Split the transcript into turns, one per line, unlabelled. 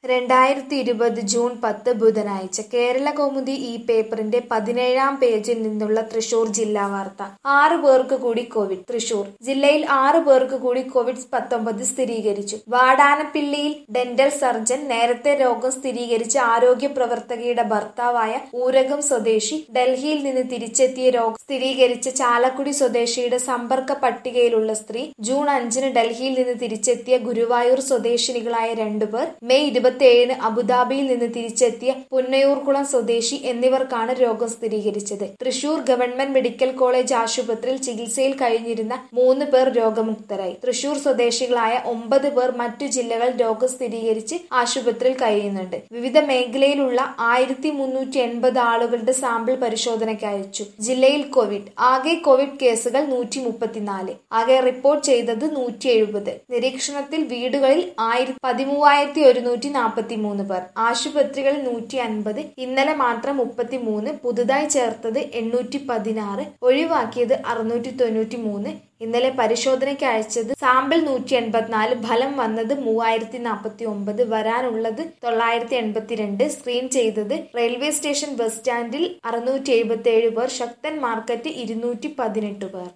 രണ്ടായിരത്തി ഇരുപത് ജൂൺ പത്ത് ബുധനാഴ്ച കേരള കൗമുദി ഈ പേപ്പറിന്റെ പതിനേഴാം പേജിൽ നിന്നുള്ള തൃശൂർ ജില്ലാ വാർത്ത ആറ് പേർക്ക് കൂടി കോവിഡ് തൃശൂർ ജില്ലയിൽ ആറ് പേർക്ക് കൂടി കോവിഡ് പത്തൊമ്പത് സ്ഥിരീകരിച്ചു വാടാനപ്പിള്ളിയിൽ ഡെന്റൽ സർജൻ നേരത്തെ രോഗം സ്ഥിരീകരിച്ച ആരോഗ്യ പ്രവർത്തകയുടെ ഭർത്താവായ ഊരകം സ്വദേശി ഡൽഹിയിൽ നിന്ന് തിരിച്ചെത്തിയ രോഗം സ്ഥിരീകരിച്ച ചാലക്കുടി സ്വദേശിയുടെ സമ്പർക്ക പട്ടികയിലുള്ള സ്ത്രീ ജൂൺ അഞ്ചിന് ഡൽഹിയിൽ നിന്ന് തിരിച്ചെത്തിയ ഗുരുവായൂർ സ്വദേശിനികളായ രണ്ടുപേർ മെയ് ഇരുപത്തിയേഴിന് അബുദാബിയിൽ നിന്ന് തിരിച്ചെത്തിയ പുന്നയൂർകുളം സ്വദേശി എന്നിവർക്കാണ് രോഗം സ്ഥിരീകരിച്ചത് തൃശൂർ ഗവൺമെന്റ് മെഡിക്കൽ കോളേജ് ആശുപത്രിയിൽ ചികിത്സയിൽ കഴിഞ്ഞിരുന്ന മൂന്ന് പേർ രോഗമുക്തരായി തൃശൂർ സ്വദേശികളായ ഒമ്പത് പേർ മറ്റു ജില്ലകളിൽ രോഗം സ്ഥിരീകരിച്ച് ആശുപത്രിയിൽ കഴിയുന്നുണ്ട് വിവിധ മേഖലയിലുള്ള ആയിരത്തി മുന്നൂറ്റി എൺപത് ആളുകളുടെ സാമ്പിൾ പരിശോധനയ്ക്ക് അയച്ചു ജില്ലയിൽ കോവിഡ് ആകെ കോവിഡ് കേസുകൾ നൂറ്റി മുപ്പത്തിനാല് ആകെ റിപ്പോർട്ട് ചെയ്തത് നൂറ്റി എഴുപത് നിരീക്ഷണത്തിൽ വീടുകളിൽ ആയിരത്തി പതിമൂവായിരത്തി ഒരുന്നൂറ്റി നാൽപ്പത്തി മൂന്ന് പേർ ആശുപത്രികളിൽ നൂറ്റി അൻപത് ഇന്നലെ മാത്രം മുപ്പത്തി മൂന്ന് പുതുതായി ചേർത്തത് എണ്ണൂറ്റി പതിനാറ് ഒഴിവാക്കിയത് അറുന്നൂറ്റി തൊണ്ണൂറ്റി മൂന്ന് ഇന്നലെ പരിശോധനയ്ക്ക് അയച്ചത് സാമ്പിൾ നൂറ്റി എൺപത്തിനാല് ഫലം വന്നത് മൂവായിരത്തി നാൽപ്പത്തി ഒമ്പത് വരാനുള്ളത് തൊള്ളായിരത്തി എൺപത്തിരണ്ട് സ്ക്രീൻ ചെയ്തത് റെയിൽവേ സ്റ്റേഷൻ ബസ് സ്റ്റാൻഡിൽ അറുന്നൂറ്റി എഴുപത്തി ഏഴ് പേർ ശക്തൻ മാർക്കറ്റ് ഇരുന്നൂറ്റി പതിനെട്ട് പേർ